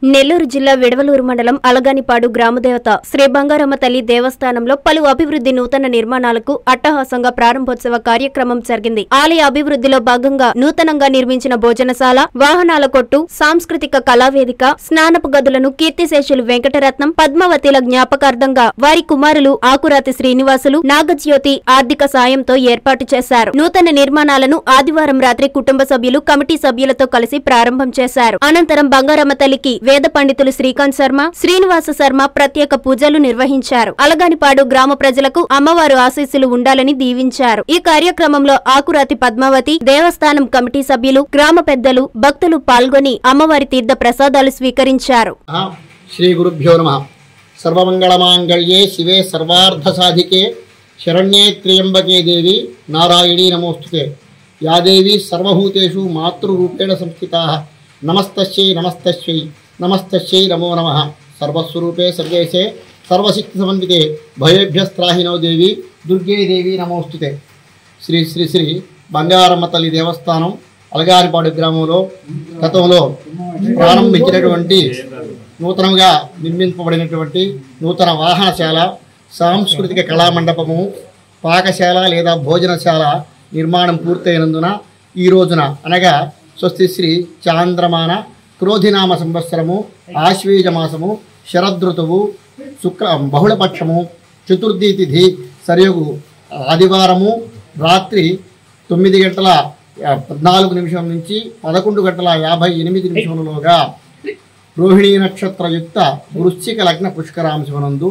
నెల్లూరు జిల్లా విడవలూరు మండలం అలగానిపాడు గ్రామదేవత శ్రీ బంగారమ్మ తల్లి దేవస్థానంలో పలు అభివృద్ధి నూతన నిర్మాణాలకు అట్టహాసంగా ప్రారంభోత్సవ కార్యక్రమం జరిగింది ఆలయ అభివృద్ధిలో భాగంగా నూతనంగా నిర్మించిన భోజనశాల వాహనాల కొట్టు సాంస్కృతిక కళావేదిక స్నానపు గదులను కీర్తిశేషులు వెంకటరత్నం పద్మావతిల జ్ఞాపకార్థంగా వారి కుమారులు ఆకురాతి శ్రీనివాసులు నాగజ్యోతి ఆర్థిక సాయంతో ఏర్పాటు చేశారు నూతన నిర్మాణాలను ఆదివారం రాత్రి కుటుంబ సభ్యులు కమిటీ సభ్యులతో కలిసి ప్రారంభం చేశారు అనంతరం బంగారమ్మ తల్లికి వేద పండితులు శ్రీకాంత్ శర్మ శ్రీనివాస శర్మ ప్రత్యేక పూజలు నిర్వహించారు అలగానిపాడు గ్రామ ప్రజలకు అమ్మవారు ఆశీస్సులు ఉండాలని దీవించారు ఈ కార్యక్రమంలో ఆకురాతి పద్మావతి దేవస్థానం కమిటీ సభ్యులు గ్రామ పెద్దలు భక్తులు పాల్గొని అమ్మవారి తీర్థ ప్రసాదాలు స్వీకరించారు శ్రీ గురుభ్యో నమ సర్వమంగళమాంగళ్యే శివే సర్వార్థసాధికే శరణ్యే త్ర్యంబకే దేవి నారాయణీ నమోస్తుతే యా దేవి సర్వభూతేషు మాతృరూపేణ సంస్థితా నమస్తస్యై నమస్తస్యై నమస్తస్యై నమో నమ సర్వస్వరూపే సర్వేశే సర్వశక్తి సమన్వితే భయేభ్యస్త్రాహినో దేవి దుర్గే దేవి నమోస్తుతే శ్రీ శ్రీ శ్రీ బంగారమ్మ తల్లి దేవస్థానం అలగారిపాడు గ్రామంలో గతంలో ప్రారంభించినటువంటి నూతనంగా నిర్మింపబడినటువంటి నూతన వాహనశాల సాంస్కృతిక కళామండపము పాకశాల లేదా భోజనశాల నిర్మాణం పూర్తయినందున ఈ రోజున అనగా స్వస్తి శ్రీ చాంద్రమాన క్రోధినామ సంవత్సరము ఆశ్వీజ మాసము శరదృతువు శుక్ల బహుళపక్షము చతుర్థి తిథి సరియగు ఆదివారము రాత్రి తొమ్మిది గంటల ఆ, పద్నాలుగు నిమిషం నుంచి పదకొండు గంటల యాభై ఎనిమిది నిమిషములలోగా రోహిణీ నక్షత్రయుక్త వృశ్చిక లగ్న పుష్కరాంశమునందు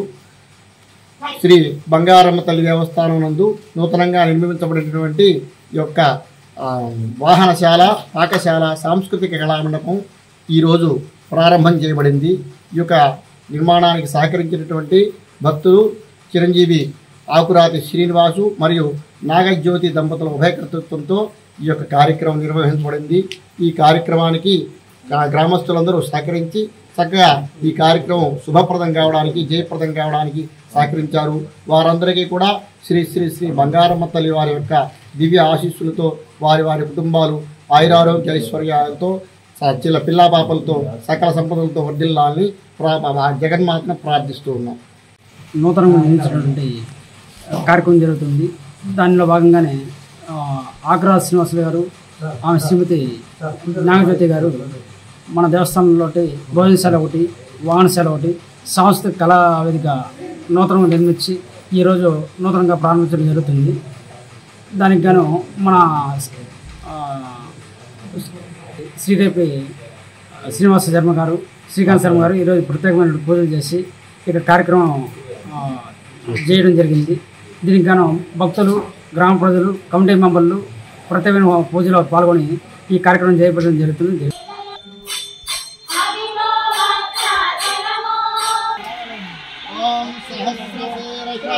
శ్రీ బంగారమ్మ తల్లి దేవస్థానం నందు నూతనంగా నిర్మించబడినటువంటి ఈ యొక్క ఆ, వాహనశాల పాకశాల సాంస్కృతిక కళామండపం ఈరోజు ప్రారంభం చేయబడింది ఈ యొక్క నిర్మాణానికి సహకరించినటువంటి భక్తులు చిరంజీవి ఆకురాతి శ్రీనివాసు మరియు నాగజ్యోతి దంపతుల ఉభయకర్తృత్వంతో ఈ యొక్క కార్యక్రమం నిర్వహించబడింది ఈ కార్యక్రమానికి గ్రా- గ్రామస్తులందరూ సహకరించి చక్కగా ఈ కార్యక్రమం శుభప్రదం కావడానికి జయప్రదం కావడానికి సహకరించారు వారందరికీ కూడా శ్రీ శ్రీ శ్రీ బంగారమ్మ తల్లి వారి యొక్క దివ్య ఆశీస్సులతో వారి వారి కుటుంబాలు ఆయురారోగ్య ఐశ్వర్యాలతో స- చిల్ల పిల్లా పాపలతో సకల సంపదలతో వర్ధిల్లాలని ప్రా ఆ జగన్మాతను ప్రార్థిస్తూ ఉన్నాం నూతనంగా నిర్మించినటువంటి కార్యక్రమం జరుగుతుంది దానిలో భాగంగానే ఆ, ఆగ్రా శ్రీనివాసులు గారు ఆమె శ్రీమతి నాగజ్యోతి గారు మన దేవస్థానంలో భోజనశాల ఒకటి వాహనశాల ఒకటి సాంస్కృతిక కళా వేదిక నూతనంగా నిర్మించి ఈరోజు నూతనంగా ప్రారంభించడం జరుగుతుంది దానికి గాను మన ఆ, శ్రీదేవి శ్రీనివాస శర్మ గారు శ్రీకాంత్ శర్మ గారు ఈరోజు ప్రత్యేకమైన పూజలు చేసి ఇక్కడ కార్యక్రమం ఆ, చేయడం జరిగింది దీనికి గాను భక్తులు గ్రామ ప్రజలు కమిటీ మెంబర్లు ప్రత్యేకమైన పూజలో పాల్గొని ఈ కార్యక్రమం చేయబడడం జరుగుతుంది ఓం సహస్రశీర్షా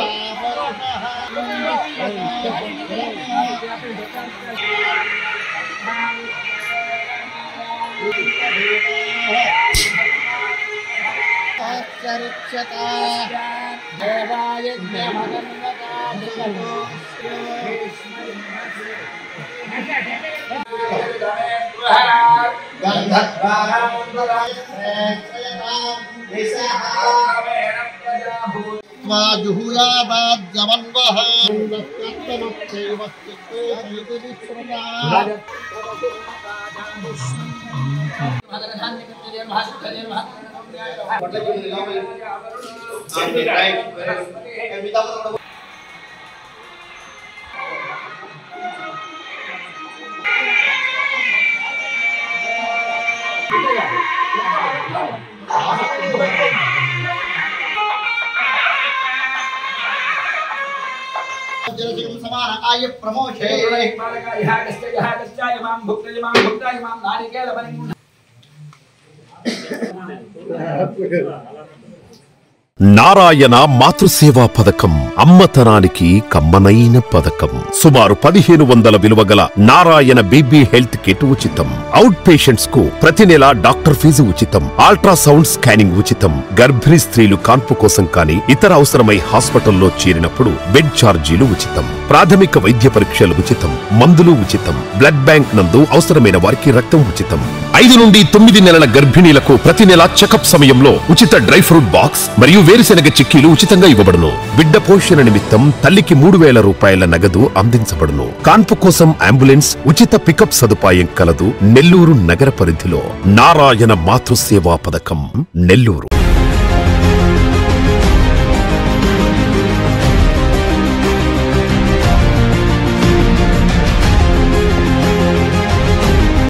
ఆశ్చర్యత దేవాయ జుహుయాదాద్యమన్వహ జలజగం సమాన ఆయ ప్రమోషే నారాయణ మాతృసేవా పథకం అమ్మతనానికి కమ్మనైన పథకం సుమారు పదిహేను వందల విలువ గల నారాయణ బీబీ హెల్త్ కిట్ ఉచితం అవుట్ పేషెంట్స్ కు ప్రతి నెల డాక్టర్ ఫీజు ఉచితం అల్ట్రాసౌండ్ స్కానింగ్ ఉచితం గర్భిణీ స్త్రీలు కాన్పు కోసం కానీ ఇతర అవసరమై హాస్పిటల్లో చేరినప్పుడు బెడ్ ఛార్జీలు ఉచితం ప్రాథమిక వైద్య పరీక్షలు ఉచితం మందులు ఉచితం బ్లడ్ బ్యాంక్ నందు అవసరమైన వారికి రక్తం ఉచితం ఐదు నుండి తొమ్మిది నెలల గర్భిణీలకు ప్రతి నెల చెకప్ సమయంలో ఉచిత డ్రై ఫ్రూట్ బాక్స్ మరియు వేరుశెనగ చిక్కీలు ఉచితంగా ఇవ్వబడును బిడ్డ పోషణ నిమిత్తం తల్లికి మూడు వేల రూపాయల నగదు అందించబడును కాన్పు కోసం అంబులెన్స్ ఉచిత పికప్ సదుపాయం కలదు నెల్లూరు నగర పరిధిలో నారాయణ మాతృసేవా పథకం నెల్లూరు